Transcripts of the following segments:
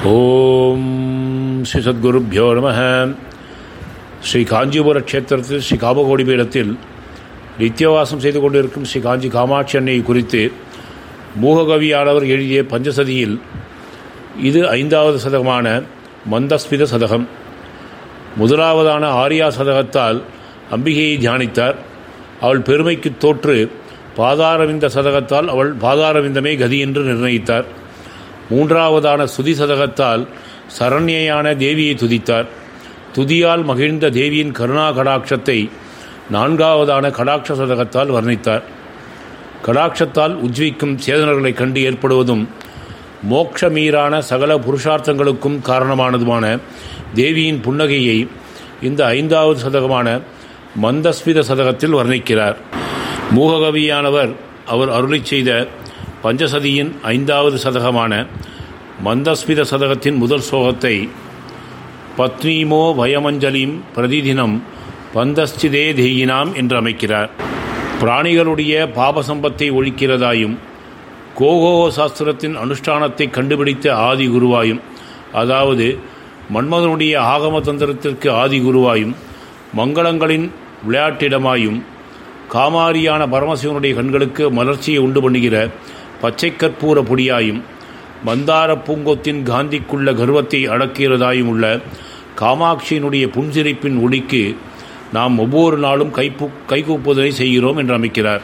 ஓம் ஸ்ரீ சத்குருப்பியோ நம ஸ்ரீ காஞ்சிபுர க்ஷேத்திரத்தில் ஸ்ரீ காமகோடி பீடத்தில் நித்தியவாசம் செய்து கொண்டிருக்கும் ஸ்ரீ காஞ்சி காமாட்சி அன்னையை குறித்து மூககவியானவர் எழுதிய பஞ்சசதியில் இது ஐந்தாவது சதகமான மந்தஸ்மித சதகம் முதலாவதான ஆரியா சதகத்தால் அம்பிகையை தியானித்தார் அவள் பெருமைக்கு தோற்று பாதாரவிந்த சதகத்தால் அவள் பாதாரவிந்தமே கதி என்று நிர்ணயித்தார் மூன்றாவதான சுதி சதகத்தால் சரண்யான தேவியை துதித்தார் துதியால் மகிழ்ந்த தேவியின் கருணா கடாட்சத்தை நான்காவதான கடாட்ச சதகத்தால் வர்ணித்தார் கடாட்சத்தால் உஜ்விக்கும் சேதனர்களைக் கண்டு ஏற்படுவதும் மோட்சமீரான சகல புருஷார்த்தங்களுக்கும் காரணமானதுமான தேவியின் புன்னகையை இந்த ஐந்தாவது சதகமான மந்தஸ்மித சதகத்தில் வர்ணிக்கிறார் மூககவியானவர் அவர் அருளிச் செய்த பஞ்சசதியின் ஐந்தாவது சதகமான மந்தஸ்மித சதகத்தின் முதல் சோகத்தை பத்னீமோ பயமஞ்சலிம் பிரதிதினம் பந்தஸ்திதே தேயினாம் என்று அமைக்கிறார் பிராணிகளுடைய பாபசம்பத்தை ஒழிக்கிறதாயும் கோகோக சாஸ்திரத்தின் அனுஷ்டானத்தை கண்டுபிடித்த ஆதி குருவாயும் அதாவது மன்மதனுடைய ஆகம தந்திரத்திற்கு ஆதி குருவாயும் மங்களங்களின் விளையாட்டிடமாயும் காமாரியான பரமசிவனுடைய கண்களுக்கு மலர்ச்சியை உண்டு பண்ணுகிற பச்சை கற்பூர பொடியாயும் மந்தார பூங்கொத்தின் காந்திக்குள்ள கர்வத்தை அடக்கிறதாயும் உள்ள காமாட்சியினுடைய புன்சிரிப்பின் ஒளிக்கு நாம் ஒவ்வொரு நாளும் கைப்பு கைகூப்புதலை செய்கிறோம் என்று அமைக்கிறார்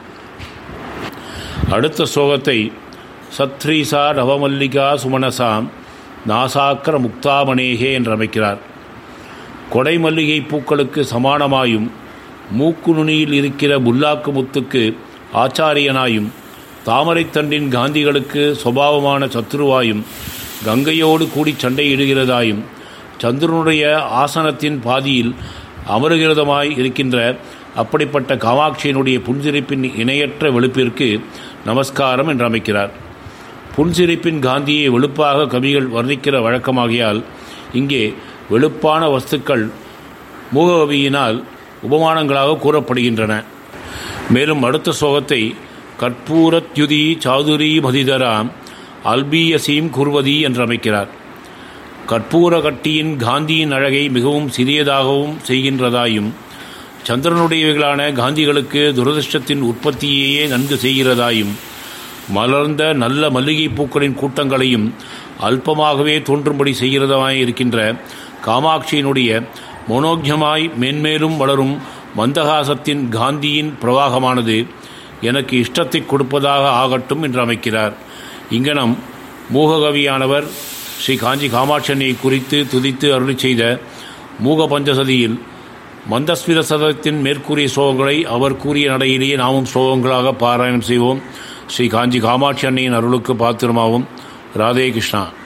அடுத்த ஸ்லோகத்தை சத்ரீசா நவமல்லிகா சுமனசாம் நாசாக்கர முக்தாமணேகே என்று அமைக்கிறார் கொடை மல்லிகை பூக்களுக்கு சமானமாயும் மூக்கு நுனியில் இருக்கிற புல்லாக்கு முத்துக்கு ஆச்சாரியனாயும் தாமரைத்தண்டின் காந்திகளுக்கு சுபாவமான சத்ருவாயும் கங்கையோடு கூடி சண்டையிடுகிறதாயும் சந்திரனுடைய ஆசனத்தின் பாதியில் அமருகிறதமாய் இருக்கின்ற அப்படிப்பட்ட காமாட்சியினுடைய புன்சிரிப்பின் இணையற்ற வெளுப்பிற்கு நமஸ்காரம் என்று அமைக்கிறார் புன்சிரிப்பின் காந்தியை வெளுப்பாக கவிகள் வர்ணிக்கிற வழக்கமாகியால் இங்கே வெளுப்பான வஸ்துக்கள் மூககவியினால் உபமானங்களாக கூறப்படுகின்றன மேலும் அடுத்த சோகத்தை கற்பூரத்யுதி சாதுரி மதிதராம் அல்பீயசீம் குர்வதி என்று அமைக்கிறார் கற்பூர கட்டியின் காந்தியின் அழகை மிகவும் சிறியதாகவும் செய்கின்றதாயும் சந்திரனுடையவைகளான காந்திகளுக்கு துரதிருஷ்டத்தின் உற்பத்தியையே நன்கு செய்கிறதாயும் மலர்ந்த நல்ல மல்லிகை பூக்களின் கூட்டங்களையும் அல்பமாகவே தோன்றும்படி செய்கிறதாய் இருக்கின்ற காமாட்சியினுடைய மனோஜமாய் மேன்மேலும் வளரும் மந்தகாசத்தின் காந்தியின் பிரவாகமானது எனக்கு இஷ்டத்தை கொடுப்பதாக ஆகட்டும் என்று அமைக்கிறார் இங்கனம் மூககவியானவர் ஸ்ரீ காஞ்சி காமாட்சனியை குறித்து துதித்து அருளி செய்த மூக பஞ்சசதியில் மந்தஸ்மித சதத்தின் மேற்கூறிய ஸ்லோகங்களை அவர் கூறிய நடையிலேயே நாமும் ஸ்லோகங்களாக பாராயணம் செய்வோம் ஸ்ரீ காஞ்சி காமாட்சி அன்னையின் அருளுக்கு பாத்திரமாவும் ராதே கிருஷ்ணா